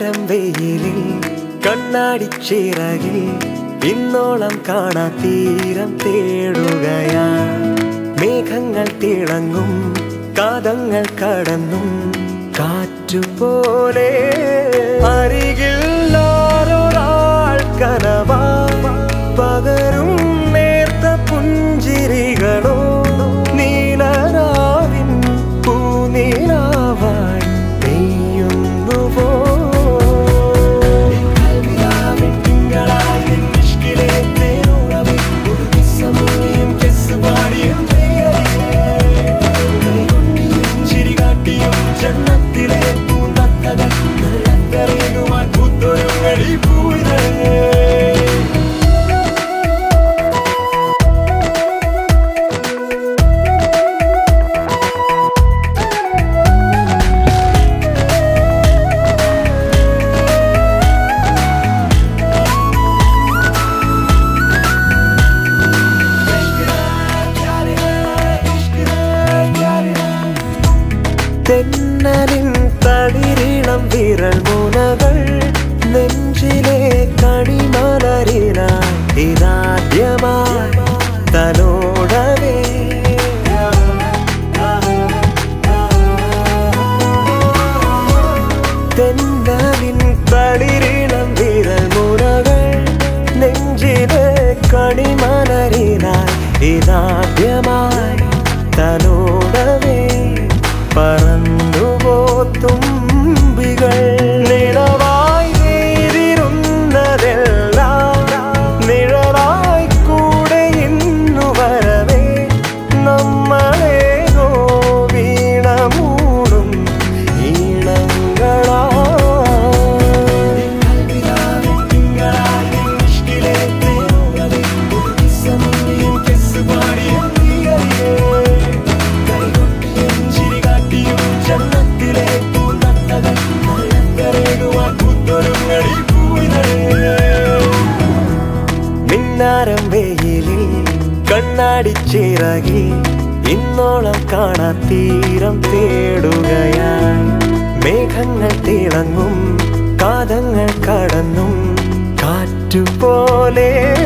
മിന്നാരം വെയിലിൽ കണ്ണാടിച്ചിറകിൽ ഇന്നോളം കാണാ തീരം തേടുകയാ മേഘങ്ങൾ തിളങ്ങും കാതങ്ങൾ കടന്നും കാറ്റുപോലെ അരികിൽ ആരൊരാൾ കനവാ പകരും നേർത്ത പുഞ്ചിരികളോ നീലരാവിൻ പൂനീലാവായി പെയ്യുന്നുവോ ജന്നത്തിലെ പൂന്തത്തകൾ കരയുവാൻ പൂത്തൊരുങ്ങടി പൂവിതഴേ തെന്നലിൻ തളിരിളം വിരൽ മുനകൾ നെഞ്ചിലെ കണിമലരിനായി ഇതാദ്യമായി തലോടവേ തെന്നലിൻ തളിരിളം വിരൽ മുനകൾ നെഞ്ചിലെ കണിമലരിനായി ഇതാദ്യമായി തലോടവേ പറന്നുവോ തുമ്പികൾ നിലവായി നേരിരുന്നതെല്ലാം നിഴലായി കൂടെ ഇന്നു വരവേ നമ്മളേതോ വീണമൂടും ഈണങ്ങളാ ജന്നത്തിലെ പൂന്തത്തകൾ കരയുവാൻ പൂത്തൊരുങ്ങടി പൂവിതഴേ മിന്നാരം വെയിലിൽ കണ്ണാടിച്ചിറകിൽ ഇന്നോളം കാണാ തീരം തേടുകയായി മേഘങ്ങൾ തിളങ്ങും കാതങ്ങൾ കടന്നും കാറ്റുപോലെ